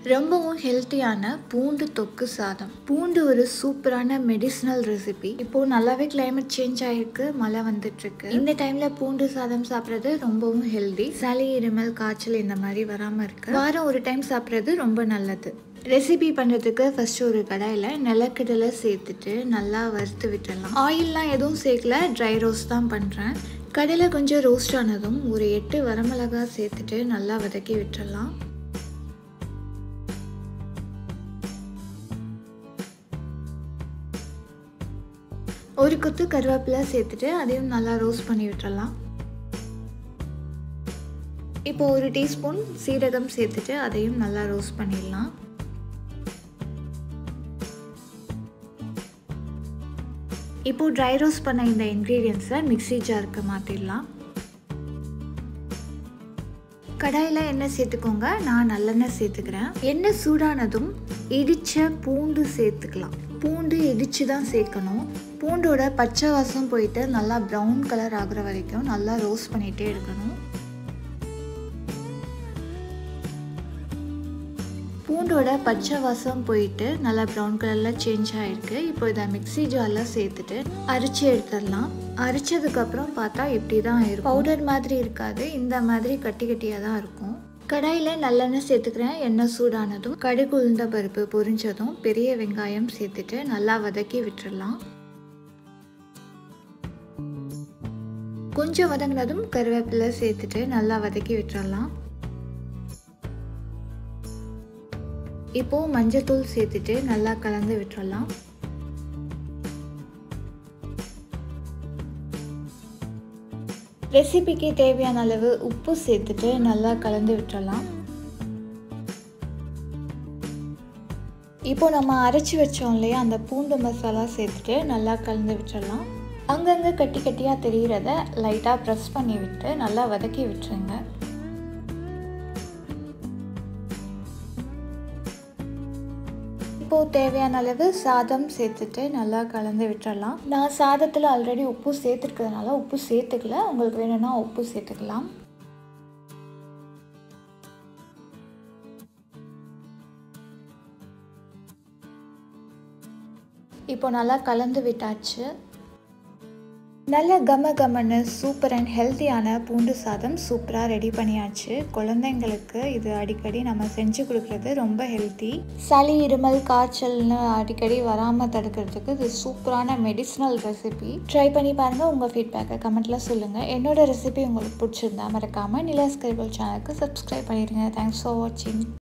ரொம்பவும் ஹெல்த்தியான பூண்டு தொக்கு சாதம் பூண்டு ஒரு சூப்பரான மெடிசினல் ரெசிபி இப்போ நல்லாவே கிளைமேட் சேஞ்ச் ஆயிருக்கு மழை வந்துட்டு இருக்கு இந்த டைம்ல பூண்டு சாதம் சாப்பிட்றது ரொம்பவும் ஹெல்தி சளி இருமல் காய்ச்சல் இந்த மாதிரி வராம இருக்கு வாரம் ஒரு டைம் சாப்பிட்றது ரொம்ப நல்லது ரெசிபி பண்ணுறதுக்கு ஃபஸ்ட்டு ஒரு கடாயில் நிலக்கடலை சேர்த்துட்டு நல்லா வறுத்து விட்டுடலாம் ஆயிலெலாம் எதுவும் சேர்க்கல ட்ரை ரோஸ்ட் தான் பண்ணுறேன் கடலை கொஞ்சம் ரோஸ்ட் ஆனதும் ஒரு எட்டு வரமிளகா சேர்த்துட்டு நல்லா வதக்கி விட்டுடலாம் ஒரு கொத்து கருவேப்பிலை சேர்த்துட்டு அதையும் நல்லா ரோஸ்ட் பண்ணி விட்டுறலாம் இப்போ ஒரு டீஸ்பூன் சீரகம் சேர்த்துட்டு அதையும் நல்லா ரோஸ்ட் பண்ணிடலாம் இப்போ ட்ரை ரோஸ்ட் பண்ண இந்த இன்க்ரீடியன்ஸை மிக்சி ஜாருக்கு மாற்றிடலாம் கடாயில் எண்ணெய் சேர்த்துக்கோங்க நான் நல்லெண்ணெய் சேர்த்துக்கிறேன் எண்ணெய் சூடானதும் இடித்த பூண்டு சேர்த்துக்கலாம் பூண்டு இடித்து தான் சேர்க்கணும் பூண்டோட பச்சை வாசம் போயிட்டு நல்லா ப்ரௌன் கலர் ஆகுற வரைக்கும் நல்லா ரோஸ்ட் பண்ணிகிட்டே இருக்கணும் பூண்டோட பச்சை வாசம் போயிட்டு நல்லா ப்ரௌன் கலரில் சேஞ்ச் ஆகிருக்கு இப்போ இதை மிக்சி ஜாரில் சேர்த்துட்டு அரைச்சி எடுத்துடலாம் அரைச்சதுக்கப்புறம் பார்த்தா இப்படி தான் இருக்கும் பவுடர் மாதிரி இருக்காது இந்த மாதிரி கட்டி கட்டியாக தான் இருக்கும் கடாயில் நல்லெண்ணெய் சேர்த்துக்கிறேன் எண்ணெய் சூடானதும் கடுகு உளுந்த பருப்பு பொரிஞ்சதும் பெரிய வெங்காயம் சேர்த்துட்டு நல்லா வதக்கி விட்டுடலாம் கொஞ்சம் வதங்கினதும் கருவேப்பிலை சேர்த்துட்டு நல்லா வதக்கி விட்டுறலாம் இப்போது மஞ்சத்தூள் சேர்த்துட்டு நல்லா கலந்து விட்டுறலாம் ரெசிபிக்கு தேவையான அளவு உப்பு சேர்த்துட்டு நல்லா கலந்து விட்டுறலாம் இப்போ நம்ம அரைச்சி வச்சோம் இல்லையா அந்த பூண்டு மசாலா சேர்த்துட்டு நல்லா கலந்து விட்டுறலாம் அங்கங்கே கட்டி கட்டியாக தெரிகிறத லைட்டாக ப்ரெஸ் பண்ணி விட்டு நல்லா வதக்கி விட்டுருங்க இப்போது தேவையான அளவு சாதம் சேர்த்துட்டு நல்லா கலந்து விட்டுறலாம் நான் சாதத்தில் ஆல்ரெடி உப்பு சேர்த்துருக்கிறதுனால உப்பு சேர்த்துக்கல உங்களுக்கு வேணும்னா உப்பு சேர்த்துக்கலாம் இப்போ நல்லா கலந்து விட்டாச்சு நல்ல கம கமன்னு சூப்பர் அண்ட் ஹெல்த்தியான பூண்டு சாதம் சூப்பராக ரெடி பண்ணியாச்சு குழந்தைங்களுக்கு இது அடிக்கடி நம்ம செஞ்சு கொடுக்குறது ரொம்ப ஹெல்த்தி சளி இருமல் காய்ச்சல்னு அடிக்கடி வராமல் தடுக்கிறதுக்கு இது சூப்பரான மெடிசினல் ரெசிபி ட்ரை பண்ணி பாருங்கள் உங்கள் ஃபீட்பேக்கை கமெண்ட்டில் சொல்லுங்கள் என்னோட ரெசிபி உங்களுக்கு பிடிச்சிருந்தா மறக்காமல் நிலாஸ் கரிபல் சேனலுக்கு சப்ஸ்கிரைப் பண்ணிடுங்க தேங்க்ஸ் ஃபார் வாட்சிங்